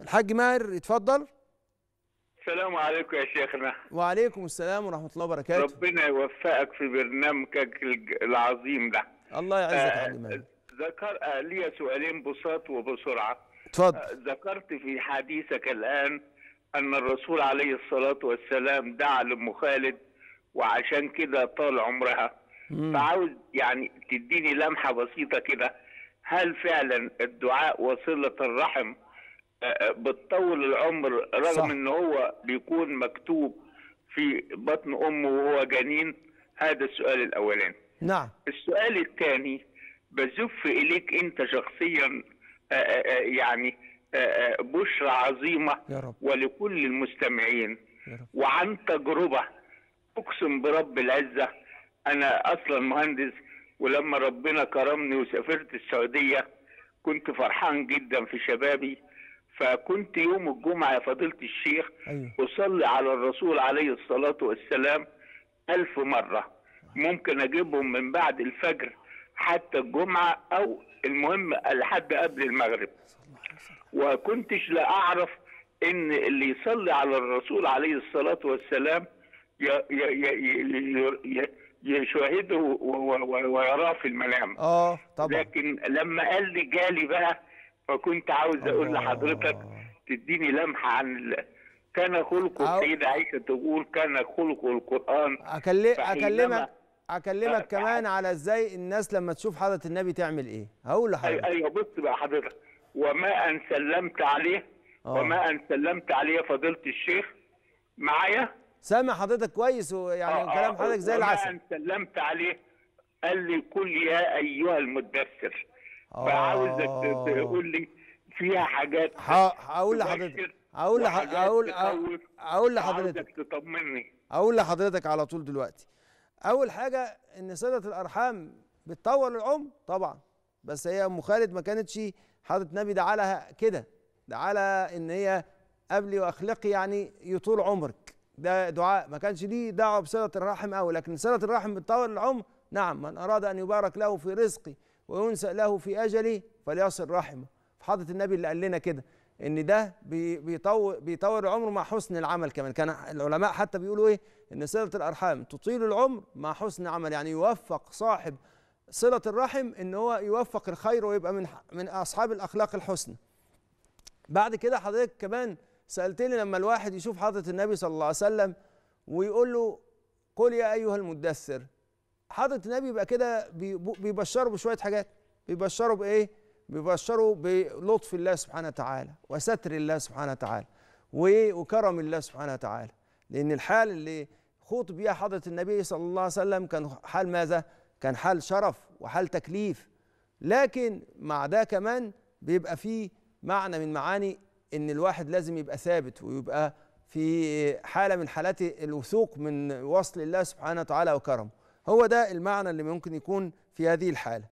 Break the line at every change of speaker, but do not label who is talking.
الحاج ماهر يتفضل
السلام عليكم يا شيخنا
وعليكم السلام ورحمه الله وبركاته
ربنا يوفقك في برنامجك الج- العظيم ده
الله يعزك يا
آه،
حاج ماهر
ذكر آه، لي سؤالين بساط وبسرعة
اتفضل
آه، ذكرت في حديثك الآن أن الرسول عليه الصلاة والسلام دعا لأم خالد وعشان كده طال عمرها
مم.
فعاوز يعني تديني لمحة بسيطة كده هل فعلا الدعاء وصلة الرحم آه، آه، بتطول العمر رغم
صح.
ان هو بيكون مكتوب في بطن امه وهو جنين هذا السؤال الاولاني
نعم
السؤال الثاني بزف اليك انت شخصيا آه، آه، آه، يعني آه، آه، بشرى عظيمه
يا رب
ولكل المستمعين
يا رب
وعن تجربة أقسم برب العزة أنا أصلا مهندس ولما ربنا كرمني وسافرت السعودية كنت فرحان جدا في شبابي فكنت يوم الجمعة يا فضيلة الشيخ
ايوه
أصلي على الرسول عليه الصلاة والسلام ألف مرة ممكن أجيبهم من بعد الفجر حتى الجمعة أو المهم لحد قبل المغرب وكنتش لا أعرف إن اللي يصلي على الرسول عليه الصلاة والسلام ي- ي- ي- ي- ي- يشاهده و- و- و- ويراه في المنام
اه طبعا
لكن لما قال لي جالي بقى فكنت عاوز اقول
الله.
لحضرتك تديني لمحه عن ال... كان خلق
عاو-
السيده عائشه تقول كان خلق القران
أكلم
فحينما-
اكلمك اكلمك
آه،
كمان على ازاي الناس لما تشوف حضره النبي تعمل ايه هقول
أي-
لحضرتك
ايوه بص بقى حضرتك وما ان سلمت عليه
آه.
وما ان سلمت عليه فضيله الشيخ معايا
سامع حضرتك كويس ويعني
آه،
كلام
آه،
حضرتك زي
وما
العسل
ان سلمت عليه قال لي قل يا ايها المدثر فعاوزك
آه.
ت- تقول لي فيها حاجات
ح- هقول
تبشر
لحضرتك هقول لح...
وحاجات
هقول
تخوف.
هقول لحضرتك
عاوزك تطمني
اقول لحضرتك على طول دلوقتي اول حاجه ان صله الارحام بتطول العمر طبعا بس هي ام خالد ما كانتش حضره النبي دعا لها كده دعا لها ان هي قبلي واخلقي يعني يطول عمرك ده دعاء ما كانش ليه دعوه بصله الرحم قوي لكن صله الرحم بتطول العمر نعم من اراد ان يبارك له في رزقه وينسأ له في اجله فليصل رحمه فحضره النبي اللي قال لنا كده ان ده بي- بيطول بيطول العمر مع حسن العمل كمان كان العلماء حتى بيقولوا ايه ان صله الارحام تطيل العمر مع حسن عمل يعني يوفق صاحب صله الرحم ان هو يوفق الخير ويبقى من من اصحاب الاخلاق الحسنى بعد كده حضرتك كمان سالتني لما الواحد يشوف حضره النبي صلى الله عليه وسلم ويقول له قل يا ايها المدثر حضره النبي يبقى كده بي- بيبشره بشويه حاجات بيبشره بايه بيبشره بلطف الله سبحانه وتعالى وستر الله سبحانه وتعالى و- وكرم الله سبحانه وتعالى لان الحال اللي خوط بيها حضره النبي صلى الله عليه وسلم كان حال ماذا كان حال شرف وحال تكليف لكن مع ده كمان بيبقى فيه معنى من معاني ان الواحد لازم يبقى ثابت ويبقى في حاله من حالات الوثوق من وصل الله سبحانه وتعالى وكرمه هو ده المعنى اللي ممكن يكون في هذه الحاله